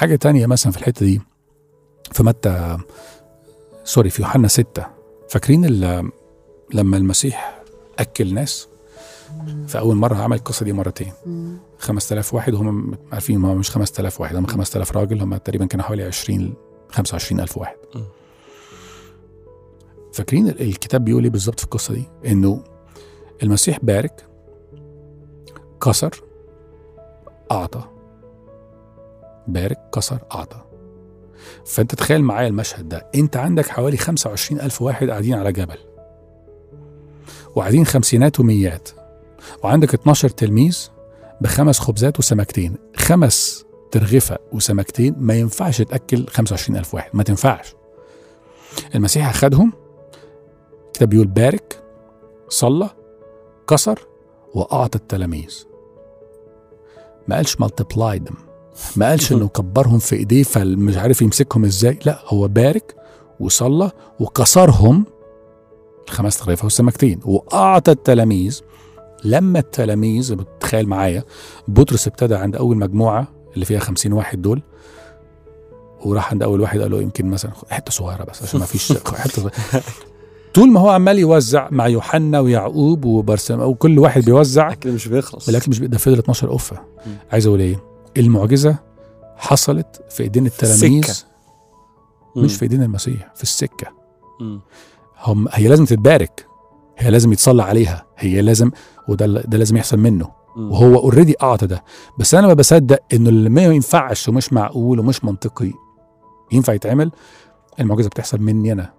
حاجه تانية مثلا في الحته دي في متى سوري في يوحنا ستة فاكرين ال- لما المسيح اكل ناس في اول مره عمل القصه دي مرتين 5000 واحد وهم عارفين ما هو مش 5000 واحد هم 5000 راجل هم تقريبا كانوا حوالي 20 25000 واحد م. فاكرين ال- الكتاب بيقول ايه بالظبط في القصه دي انه المسيح بارك كسر اعطى بارك كسر اعطى فانت تخيل معايا المشهد ده انت عندك حوالي 25 الف واحد قاعدين على جبل وقاعدين خمسينات وميات وعندك 12 تلميذ بخمس خبزات وسمكتين خمس ترغفة وسمكتين ما ينفعش تأكل 25 ألف واحد ما تنفعش المسيح أخدهم الكتاب بيقول بارك صلى كسر وأعطى التلاميذ ما قالش multiplied them ما قالش انه كبرهم في ايديه فمش عارف يمسكهم ازاي لا هو بارك وصلى وكسرهم الخمس ترغيفه والسمكتين واعطى التلاميذ لما التلاميذ بتخيل معايا بطرس ابتدى عند اول مجموعه اللي فيها خمسين واحد دول وراح عند اول واحد قال له يمكن مثلا حته صغيره بس عشان ما فيش حته صغيرة. طول ما هو عمال يوزع مع يوحنا ويعقوب وبرسم وكل واحد بيوزع اكل مش بيخلص الاكل مش بي- ده فضل 12 قفه مم. عايز اقول ايه المعجزه حصلت في ايدين التلاميذ السكة. مش في ايدين المسيح في السكه مم. هم هي لازم تتبارك هي لازم يتصلى عليها هي لازم وده ده لازم يحصل منه مم. وهو اوريدي اعطى ده بس انا ما بصدق انه اللي ما ينفعش ومش معقول ومش منطقي ينفع يتعمل المعجزه بتحصل مني انا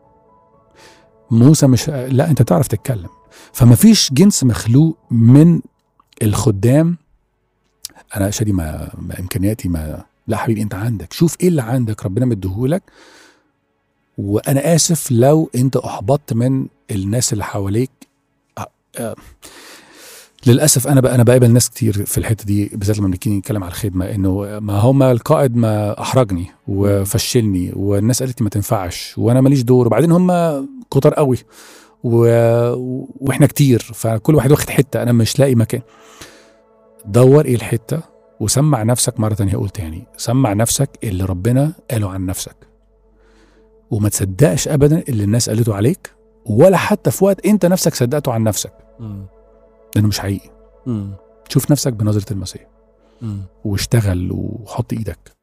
موسى مش لا انت تعرف تتكلم فما فيش جنس مخلوق من الخدام انا شادي ما, ما امكانياتي ما لا حبيبي انت عندك شوف ايه اللي عندك ربنا مديهولك وانا اسف لو انت احبطت من الناس اللي حواليك أ- أ- للاسف انا بقى انا بقابل ناس كتير في الحته دي بالذات لما بنيجي نتكلم على الخدمه انه ما هم القائد ما احرجني وفشلني والناس قالت لي ما تنفعش وانا ماليش دور وبعدين هم كتر قوي و... واحنا كتير فكل واحد واخد حته انا مش لاقي مكان دور ايه الحته وسمع نفسك مره تانية اقول تاني سمع نفسك اللي ربنا قاله عن نفسك وما تصدقش ابدا اللي الناس قالته عليك ولا حتى في وقت انت نفسك صدقته عن نفسك مم. لانه مش حقيقي مم. شوف نفسك بنظره المسيح مم. واشتغل وحط ايدك